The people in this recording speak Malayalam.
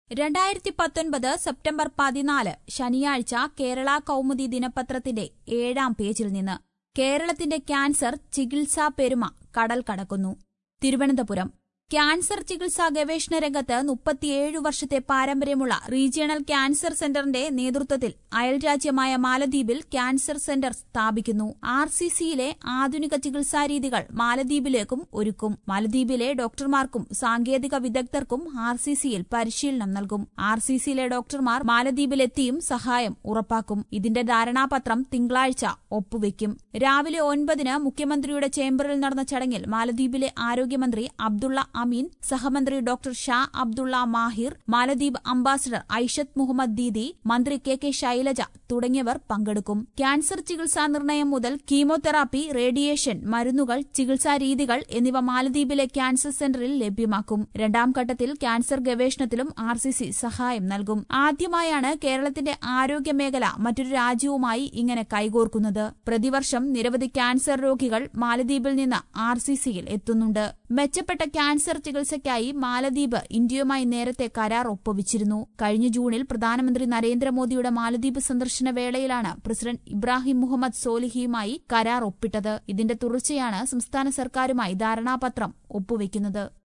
രണ്ടായിരത്തി പത്തൊൻപത് സെപ്റ്റംബർ പതിനാല് ശനിയാഴ്ച കേരള കൗമുദി ദിനപത്രത്തിന്റെ ഏഴാം പേജിൽ നിന്ന് കേരളത്തിന്റെ ക്യാൻസർ ചികിത്സാ പെരുമ കടൽ കടക്കുന്നു തിരുവനന്തപുരം ക്യാൻസർ ചികിത്സാ ഗവേഷണ രംഗത്ത് മുപ്പത്തിയേഴ് വർഷത്തെ പാരമ്പര്യമുള്ള റീജിയണൽ ക്യാൻസർ സെന്ററിന്റെ നേതൃത്വത്തിൽ അയൽരാജ്യമായ മാലദ്വീപിൽ ക്യാൻസർ സെന്റർ സ്ഥാപിക്കുന്നു ആർ സി സിയിലെ ആധുനിക ചികിത്സാ രീതികൾ മാലദ്വീപിലേക്കും ഒരുക്കും മാലദ്വീപിലെ ഡോക്ടർമാർക്കും സാങ്കേതിക വിദഗ്ധർക്കും ആർ സി സിയിൽ പരിശീലനം നൽകും ആർ സി സിയിലെ ഡോക്ടർമാർ മാലദ്വീപിലെത്തിയും സഹായം ഉറപ്പാക്കും ഇതിന്റെ ധാരണാപത്രം തിങ്കളാഴ്ച ഒപ്പുവെക്കും രാവിലെ ഒൻപതിന് മുഖ്യമന്ത്രിയുടെ ചേംബറിൽ നടന്ന ചടങ്ങിൽ മാലദ്വീപിലെ ആരോഗ്യമന്ത്രി അബ്ദുള്ള അമീൻ സഹമന്ത്രി ഡോക്ടർ ഷാ അബ്ദുള്ള മാഹിർ മാലദ്വീപ് അംബാസിഡർ ഐഷത്ത് മുഹമ്മദ് ദീദി മന്ത്രി കെ കെ ശൈലജ തുടങ്ങിയവർ പങ്കെടുക്കും ക്യാൻസർ ചികിത്സാ നിർണയം മുതൽ കീമോതെറാപ്പി റേഡിയേഷൻ മരുന്നുകൾ ചികിത്സാ രീതികൾ എന്നിവ മാലദ്വീപിലെ ക്യാൻസർ സെന്ററിൽ ലഭ്യമാക്കും രണ്ടാം ഘട്ടത്തിൽ ക്യാൻസർ ഗവേഷണത്തിലും ആർ സി സി സഹായം നൽകും ആദ്യമായാണ് കേരളത്തിന്റെ ആരോഗ്യ മേഖല മറ്റൊരു രാജ്യവുമായി ഇങ്ങനെ കൈകോർക്കുന്നത് പ്രതിവർഷം നിരവധി ക്യാൻസർ രോഗികൾ മാലദ്വീപിൽ നിന്ന് ആർ സി സിയിൽ എത്തുന്നുണ്ട് മെച്ചപ്പെട്ട ക്യാൻസർ ചികിത്സയ്ക്കായി മാലദ്വീപ് ഇന്ത്യയുമായി നേരത്തെ കരാർ ഒപ്പുവച്ചിരുന്നു കഴിഞ്ഞ ജൂണിൽ പ്രധാനമന്ത്രി നരേന്ദ്രമോദിയുടെ മാലദ്വീപ് സന്ദർശന വേളയിലാണ് പ്രസിഡന്റ് ഇബ്രാഹിം മുഹമ്മദ് സോലിഹിയുമായി കരാർ ഒപ്പിട്ടത് ഇതിന്റെ തുടർച്ചയാണ് സംസ്ഥാന സർക്കാരുമായി ധാരണാപത്രം ഒപ്പുവെക്കുന്നത്